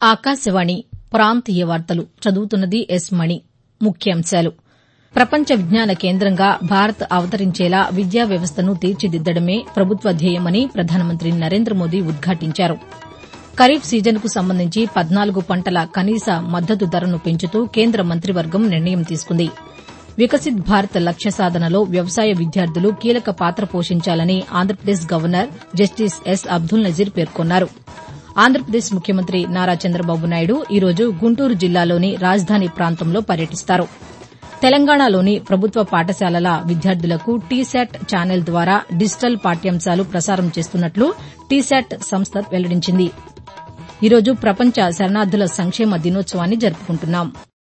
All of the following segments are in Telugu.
ఆకాశవాణి ప్రాంతీయ వార్తలు చదువుతున్నది ఎస్ మణి ముఖ్యాంశాలు ప్రపంచ విజ్ఞాన కేంద్రంగా భారత్ అవతరించేలా విద్యా వ్యవస్థను తీర్చిదిద్దడమే ప్రభుత్వ ధ్యేయమని ప్రధానమంత్రి నరేంద్ర మోదీ ఉద్ఘాటించారు ఖరీఫ్ సీజన్కు సంబంధించి పద్నాలుగు పంటల కనీస మద్దతు ధరను పెంచుతూ కేంద్ర మంత్రివర్గం నిర్ణయం తీసుకుంది వికసిత్ భారత్ లక్ష్య సాధనలో వ్యవసాయ విద్యార్థులు కీలక పాత్ర పోషించాలని Andhra Pradesh governor justice S Abdul Nazeer పేర్కొన్నారు ఆంధ్రప్రదేశ్ ముఖ్యమంత్రి నారా చంద్రబాబు నాయుడు ఈరోజు గుంటూరు జిల్లాలోని రాజధాని ప్రాంతంలో పర్యటిస్తారు తెలంగాణలోని ప్రభుత్వ పాఠశాలల విద్యార్థులకు టీశాట్ ఛానల్ ద్వారా డిజిటల్ పాఠ్యాంశాలు ప్రసారం చేస్తున్నట్లు టీశాట్ సంస్థ వెల్లడించింది ఈరోజు ప్రపంచ శరణార్థుల సంక్షేమ దినోత్సవాన్ని జరుపుకుంటున్నాం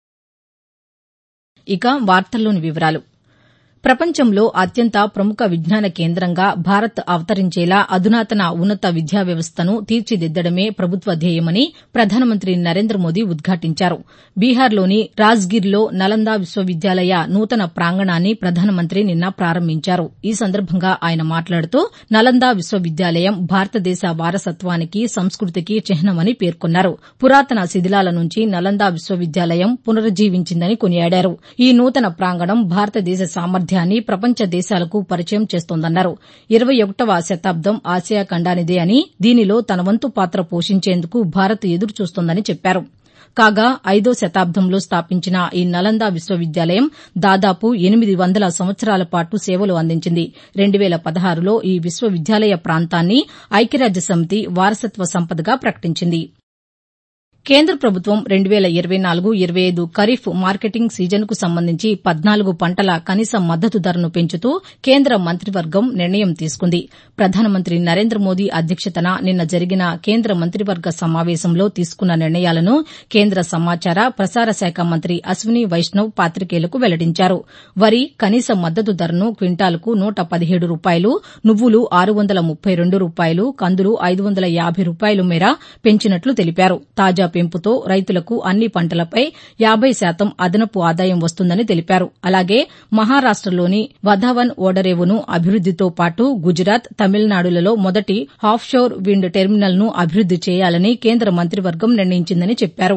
ఇక వార్తల్లోని వివరాలు ప్రపంచంలో అత్యంత ప్రముఖ విజ్ఞాన కేంద్రంగా భారత్ అవతరించేలా అధునాతన ఉన్నత విద్యా వ్యవస్థను తీర్చిదిద్దడమే ప్రభుత్వ ధ్యేయమని ప్రధానమంత్రి నరేంద్ర మోదీ ఉద్ఘాటించారు బీహార్లోని రాజ్గిర్లో నలంద విశ్వవిద్యాలయ నూతన ప్రాంగణాన్ని ప్రధానమంత్రి నిన్న ప్రారంభించారు ఈ సందర్భంగా ఆయన మాట్లాడుతూ నలంద విశ్వవిద్యాలయం భారతదేశ వారసత్వానికి సంస్కృతికి చిహ్నమని పేర్కొన్నారు పురాతన శిథిలాల నుంచి నలంద విశ్వవిద్యాలయం పునరుజ్జీవించిందని కొనియాడారు ఈ నూతన ప్రాంగణం భారతదేశ సామర్థ్యాన్ని ప్రపంచ దేశాలకు పరిచయం చేస్తోందన్నారు ఇరవై ఒకటవ శతాబ్దం ఆసియా ఖండానిదే అని దీనిలో తన వంతు పాత్ర పోషించేందుకు భారత్ ఎదురుచూస్తోందని చెప్పారు కాగా ఐదో శతాబ్దంలో స్థాపించిన ఈ నలంద విశ్వవిద్యాలయం దాదాపు ఎనిమిది వందల సంవత్సరాల పాటు సేవలు అందించింది రెండు వేల పదహారులో ఈ విశ్వవిద్యాలయ ప్రాంతాన్ని ఐక్యరాజ్యసమితి వారసత్వ సంపదగా ప్రకటించింది కేంద్ర ప్రభుత్వం రెండు వేల ఇరవై నాలుగు ఇరవై ఐదు ఖరీఫ్ మార్కెటింగ్ సీజన్కు సంబంధించి పద్నాలుగు పంటల కనీస మద్దతు ధరను పెంచుతూ కేంద్ర మంత్రివర్గం నిర్ణయం తీసుకుంది ప్రధానమంత్రి నరేంద్ర మోదీ అధ్యక్షతన నిన్న జరిగిన కేంద్ర మంత్రివర్గ సమావేశంలో తీసుకున్న నిర్ణయాలను కేంద్ర సమాచార ప్రసార శాఖ మంత్రి అశ్విని వైష్ణవ్ పాతికేయులకు వెల్లడించారు వరి కనీస మద్దతు ధరను క్వింటాల్కు నూట పదిహేడు రూపాయలు నువ్వులు ఆరు వందల ముప్పై రెండు రూపాయలు కందులు ఐదు వందల యాబై రూపాయల మేర పెంచినట్లు తెలిపారు తాజా పెంపుతో రైతులకు అన్ని పంటలపై యాబై శాతం అదనపు ఆదాయం వస్తుందని తెలిపారు అలాగే మహారాష్టలోని వధావన్ ఓడరేవును అభివృద్దితో పాటు గుజరాత్ తమిళనాడులలో మొదటి ఆఫ్షోర్ విండ్ టెర్మినల్ను అభివృద్ది చేయాలని కేంద్ర మంత్రివర్గం నిర్ణయించిందని చెప్పారు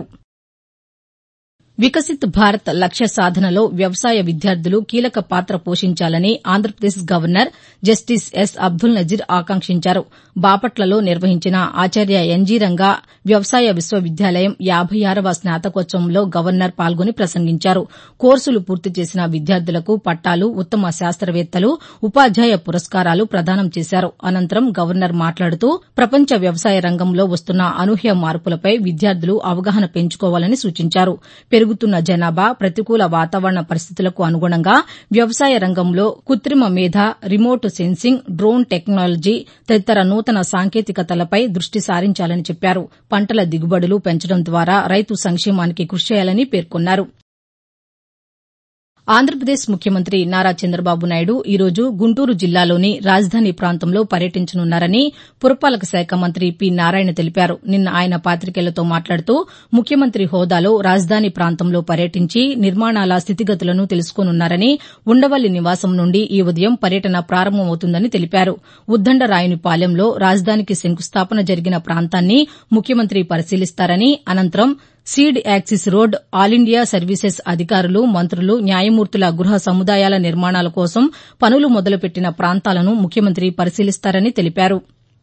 వికసిత్ భారత్ లక్ష్య సాధనలో వ్యవసాయ విద్యార్థులు కీలక పాత్ర పోషించాలని Andhra Pradesh governor justice S Abdul Nazeer ఆకాంక్షించారు బాపట్లలో నిర్వహించిన ఆచార్య ఎన్జీ రంగా వ్యవసాయ విశ్వవిద్యాలయం యాబై ఆరవ స్నాతకోత్సవంలో గవర్నర్ పాల్గొని ప్రసంగించారు కోర్సులు పూర్తి చేసిన విద్యార్థులకు పట్టాలు ఉత్తమ శాస్త్రవేత్తలు ఉపాధ్యాయ పురస్కారాలు ప్రదానం చేశారు అనంతరం గవర్నర్ మాట్లాడుతూ ప్రపంచ వ్యవసాయ రంగంలో వస్తున్న అనూహ్య మార్పులపై విద్యార్థులు అవగాహన పెంచుకోవాలని సూచించారు పెరుగుతున్న జనాభా ప్రతికూల వాతావరణ పరిస్థితులకు అనుగుణంగా వ్యవసాయ రంగంలో కృత్రిమ మేధ రిమోట్ సెన్సింగ్ డ్రోన్ టెక్నాలజీ తదితర నూతన సాంకేతికతలపై దృష్టి సారించాలని చెప్పారు పంటల దిగుబడులు పెంచడం ద్వారా రైతు సంక్షేమానికి కృషి చేయాలని పేర్కొన్నారు ఆంధ్రప్రదేశ్ ముఖ్యమంత్రి నారా చంద్రబాబు నాయుడు ఈరోజు గుంటూరు జిల్లాలోని రాజధాని ప్రాంతంలో పర్యటించనున్నారని పురపాలక శాఖ మంత్రి పి నారాయణ తెలిపారు నిన్న ఆయన పాతికేయులతో మాట్లాడుతూ ముఖ్యమంత్రి హోదాలో రాజధాని ప్రాంతంలో పర్యటించి నిర్మాణాల స్థితిగతులను తెలుసుకోనున్నారని ఉండవల్లి నివాసం నుండి ఈ ఉదయం పర్యటన ప్రారంభమవుతుందని తెలిపారు ఉద్దండరాయునిపాలెంలో రాజధానికి శంకుస్థాపన జరిగిన ప్రాంతాన్ని ముఖ్యమంత్రి పరిశీలిస్తారని అనంతరం seed access road all India services అధికారులు మంత్రులు న్యాయమూర్తుల గృహ సముదాయాల నిర్మాణాల కోసం పనులు మొదలుపెట్టిన ప్రాంతాలను ముఖ్యమంత్రి పరిశీలిస్తారని తెలిపారు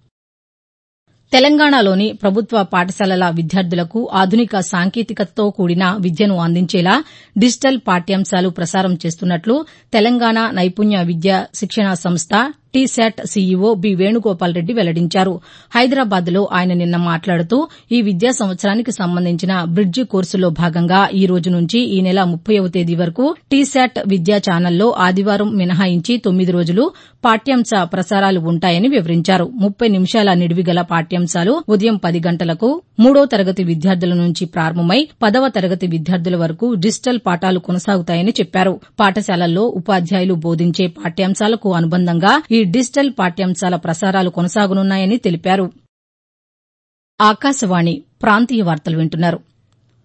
తెలంగాణలోని ప్రభుత్వ పాఠశాలల విద్యార్థులకు ఆధునిక సాంకేతికతతో కూడిన విద్యను అందించేలా డిజిటల్ పాఠ్యాంశాలు ప్రసారం చేస్తున్నట్లు తెలంగాణ నైపుణ్య విద్యా శిక్షణా సంస్థ T SAT CEO B Venugopal Reddy వెల్లడించారు హైదరాబాద్లో ఆయన నిన్న మాట్లాడుతూ ఈ విద్యా సంవత్సరానికి సంబంధించిన బ్రిడ్జి కోర్సులో భాగంగా ఈ రోజు నుంచి ఈ నెల ముప్పైవ తేదీ వరకు టీశాట్ విద్యా ఛానల్లో ఆదివారం మినహాయించి తొమ్మిది రోజులు పాఠ్యాంశ ప్రసారాలు ఉంటాయని వివరించారు ముప్పై నిమిషాల నిడివి గల పాఠ్యాంశాలు ఉదయం పది గంటలకు మూడో తరగతి విద్యార్థుల నుంచి ప్రారంభమై పదవ తరగతి విద్యార్థుల వరకు డిజిటల్ పాఠాలు కొనసాగుతాయని చెప్పారు పాఠశాలల్లో ఉపాధ్యాయులు బోధించే పాఠ్యాంశాలకు అనుబంధంగా ఈ డిజిటల్ పాఠ్యాంశాల ప్రసారాలు కొనసాగనున్నాయని తెలిపారు ఆకాశవాణి ప్రాంతీయ వార్తలు వింటున్నారు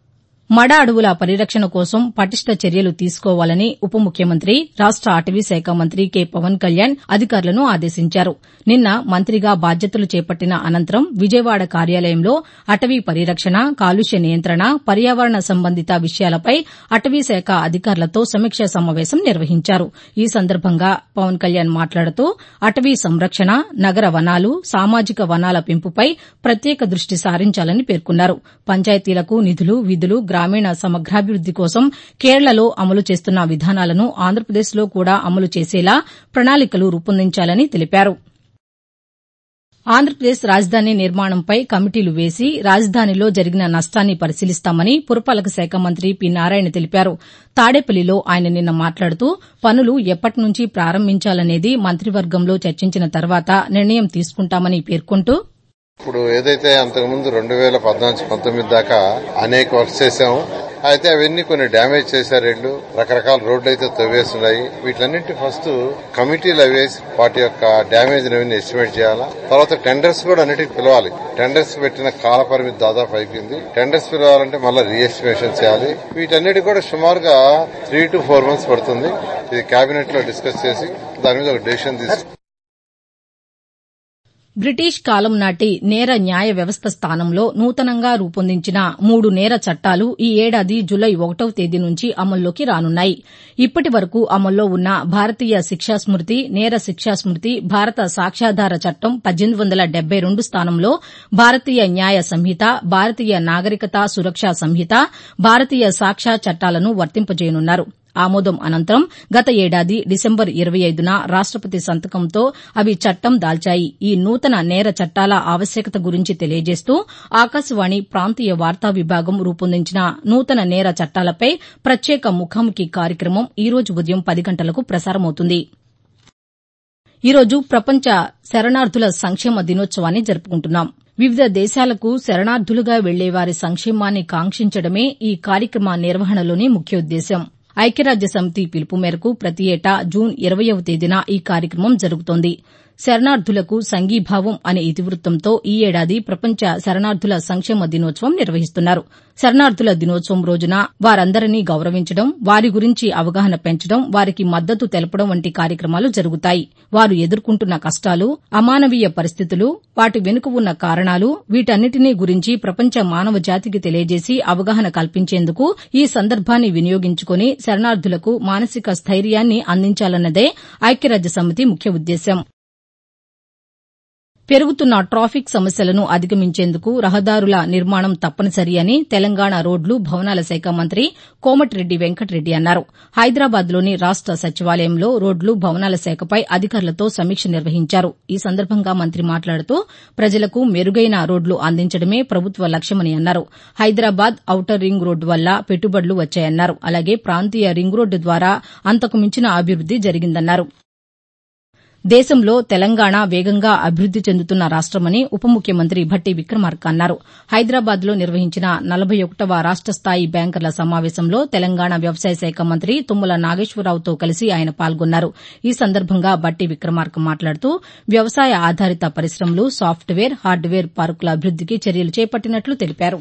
మడ అడవుల పరిరక్షణ కోసం పటిష్ట చర్యలు తీసుకోవాలని ఉప ముఖ్యమంత్రి రాష్ట అటవీ శాఖ మంత్రి కె పవన్ కళ్యాణ్ అధికారులను ఆదేశించారు నిన్న మంత్రిగా బాధ్యతలు చేపట్టిన అనంతరం విజయవాడ కార్యాలయంలో అటవీ పరిరక్షణ కాలుష్య నియంత్రణ పర్యావరణ సంబంధిత విషయాలపై అటవీ శాఖ అధికారులతో సమీక్షా సమావేశం నిర్వహించారు ఈ సందర్భంగా పవన్ కళ్యాణ్ మాట్లాడుతూ అటవీ సంరక్షణ నగర వనాలు సామాజిక వనాల పెంపుపై ప్రత్యేక దృష్టి సారించాలని పేర్కొన్నారు పంచాయతీలకు నిధులు విధులు గ్రామీణ సమగ్రాభివృద్ది కోసం కేరళలో అమలు చేస్తున్న విధానాలను ఆంధ్రప్రదేశ్లో కూడా అమలు చేసేలా ప్రణాళికలు రూపొందించాలని తెలిపారు ఆంధ్రప్రదేశ్ రాజధాని నిర్మాణంపై కమిటీలు వేసి రాజధానిలో జరిగిన నష్టాన్ని పరిశీలిస్తామని పురపాలక శాఖ మంత్రి పి నారాయణ తెలిపారు తాడేపల్లిలో ఆయన నిన్న మాట్లాడుతూ పనులు ఎప్పటి నుంచి ప్రారంభించాలనేది మంత్రివర్గంలో చర్చించిన తర్వాత నిర్ణయం తీసుకుంటామని పేర్కొంటూ ఇప్పుడు ఏదైతే అంతకుముందు రెండు వేల పద్నాలుగు పంతొమ్మిది దాకా అనేక వర్క్స్ చేశాము అయితే అవన్నీ కొన్ని డ్యామేజ్ చేశారు ఇళ్ళు రకరకాల రోడ్లు అయితే తవ్వేస్తున్నాయి వీటిలన్నింటి ఫస్ట్ కమిటీలు అవేసి వాటి యొక్క డ్యామేజ్ అవన్నీ ఎస్టిమేట్ చేయాలా తర్వాత టెండర్స్ కూడా అన్నిటికి పిలవాలి టెండర్స్ పెట్టిన కాల పరిమితి దాదాపు అయిపోయింది టెండర్స్ పిలవాలంటే మళ్ళీ రీఎస్టిమేషన్ చేయాలి వీటన్నిటి కూడా సుమారుగా త్రీ టు ఫోర్ మంత్స్ పడుతుంది ఇది కేబినెట్ లో డిస్కస్ చేసి దాని మీద ఒక డెసిషన్ తీసుకు బ్రిటిష్ కాలం నాటి నేర న్యాయ వ్యవస్థ స్థానంలో నూతనంగా రూపొందించిన మూడు నేర చట్టాలు ఈ ఏడాది జులై ఒకటవ తేదీ నుంచి అమల్లోకి రానున్నాయి ఇప్పటి వరకు అమల్లో ఉన్న భారతీయ శిక్షా స్మృతి నేర శిక్షా స్మృతి భారత సాక్ష్యాధార చట్టం పద్దెనిమిది వందల డెబ్బై రెండు స్థానంలో భారతీయ న్యాయ సంహిత భారతీయ నాగరికత సురక్షా సంహిత భారతీయ సాక్ష్య చట్టాలను వర్తింపజేయనున్నారు ఆమోదం అనంతరం గత ఏడాది డిసెంబర్ ఇరవై ఐదున రాష్టపతి సంతకంతో అవి చట్టం దాల్చాయి ఈ నూతన నేర చట్టాల ఆవశ్యకత గురించి తెలియజేస్తూ ఆకాశవాణి ప్రాంతీయ వార్తా విభాగం రూపొందించిన నూతన నేర చట్టాలపై ప్రత్యేక ముఖాముఖి కార్యక్రమం ఈ రోజు ఉదయం పది గంటలకు ప్రసారమవుతుంది ఈరోజు ప్రపంచ శరణార్థుల సంక్షేమ దినోత్సవాన్ని జరుపుకుంటున్నాం వివిధ దేశాలకు శరణార్థులుగా వెళ్లే వారి సంక్షేమాన్ని కాంక్షించడమే ఈ కార్యక్రమ నిర్వహణలోని ముఖ్యోద్దేశం ఐక్యరాజ్య సమితి పిలుపు మేరకు ప్రతి ఏటా జూన్ ఇరవయవ తేదీన ఈ కార్యక్రమం జరుగుతోంది శరణార్థులకు సంఘీభావం అనే ఇతివృత్తంతో ఈ ఏడాది ప్రపంచ శరణార్థుల సంక్షేమ దినోత్సవం నిర్వహిస్తున్నారు శరణార్థుల దినోత్సవం రోజున వారందరినీ గౌరవించడం వారి గురించి అవగాహన పెంచడం వారికి మద్దతు తెలపడం వంటి కార్యక్రమాలు జరుగుతాయి వారు ఎదుర్కొంటున్న కష్టాలు అమానవీయ పరిస్థితులు వాటి వెనుక ఉన్న కారణాలు వీటన్నిటినీ గురించి ప్రపంచ మానవ జాతికి తెలియజేసి అవగాహన కల్పించేందుకు ఈ సందర్భాన్ని వినియోగించుకుని శరణార్థులకు మానసిక స్థైర్యాన్ని అందించాలన్నదే ఐక్యరాజ్య సమితి ముఖ్య ఉద్దేశ్యం పెరుగుతున్న ట్రాఫిక్ సమస్యలను అధిగమించేందుకు రహదారుల నిర్మాణం తప్పనిసరి అని తెలంగాణ రోడ్లు భవనాల శాఖ మంత్రి కోమటిరెడ్డి వెంకటరెడ్డి అన్నారు హైదరాబాద్లోని రాష్ట సచివాలయంలో రోడ్లు భవనాల శాఖపై అధికారులతో సమీక్ష నిర్వహించారు ఈ సందర్భంగా మంత్రి మాట్లాడుతూ ప్రజలకు మెరుగైన రోడ్లు అందించడమే ప్రభుత్వ లక్ష్యమని అన్నారు హైదరాబాద్ ఔటర్ రింగ్ రోడ్డు వల్ల పెట్టుబడులు వచ్చాయన్నారు అలాగే ప్రాంతీయ రింగ్ రోడ్డు ద్వారా అంతకు మించిన అభివృద్ది జరిగిందన్నారు దేశంలో తెలంగాణ వేగంగా అభివృద్ది చెందుతున్న రాష్టమని ఉప ముఖ్యమంత్రి భట్టి విక్రమార్క అన్నారు హైదరాబాద్లో నిర్వహించిన నలభై ఒకటవ రాష్ట స్థాయి బ్యాంకర్ల సమావేశంలో తెలంగాణ వ్యవసాయ శాఖ మంత్రి తుమ్మల నాగేశ్వరరావుతో కలిసి ఆయన పాల్గొన్నారు ఈ సందర్భంగా భట్టి విక్రమార్క మాట్లాడుతూ వ్యవసాయ ఆధారిత పరిశ్రమలు సాఫ్ట్వేర్ హార్డ్వేర్ పార్కుల అభివృద్దికి చర్యలు చేపట్టినట్లు తెలిపారు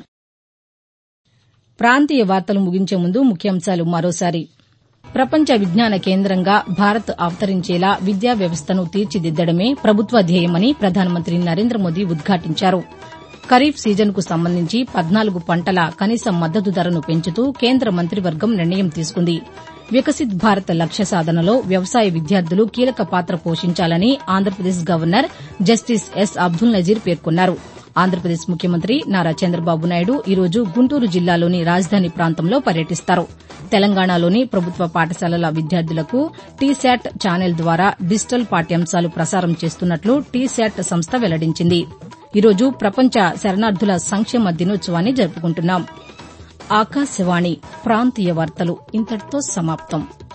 ప్రాంతీయ వార్తలు ముగించే ముందు ముఖ్యాంశాలు మరోసారి ప్రపంచ విజ్ఞాన కేంద్రంగా భారత్ అవతరించేలా విద్యా వ్యవస్థను తీర్చిదిద్దడమే ప్రభుత్వ ధ్యేయమని ప్రధానమంత్రి నరేంద్ర మోదీ ఉద్ఘాటించారు ఖరీఫ్ సీజన్కు సంబంధించి పద్నాలుగు పంటల కనీస మద్దతు ధరను పెంచుతూ కేంద్ర మంత్రివర్గం నిర్ణయం తీసుకుంది వికసిత్ భారత్ లక్ష్య సాధనలో వ్యవసాయ విద్యార్థులు కీలక పాత్ర పోషించాలని Andhra Pradesh governor justice S Abdul Nazeer పేర్కొన్నారు ఆంధ్రప్రదేశ్ ముఖ్యమంత్రి నారా చంద్రబాబు నాయుడు ఈరోజు గుంటూరు జిల్లాలోని రాజధాని ప్రాంతంలో పర్యటిస్తారు తెలంగాణలోని ప్రభుత్వ పాఠశాలల విద్యార్థులకు టీశాట్ ఛానల్ ద్వారా డిజిటల్ పాఠ్యాంశాలు ప్రసారం చేస్తున్నట్లు టీశాట్ సంస్థ వెల్లడించింది ఈరోజు ప్రపంచ శరణార్థుల సంక్షేమ దినోత్సవాన్ని జరుపుకుంటున్నాం ఆకాశవాణి ప్రాంతీయ వార్తలు ఇంతటితో సమాప్తం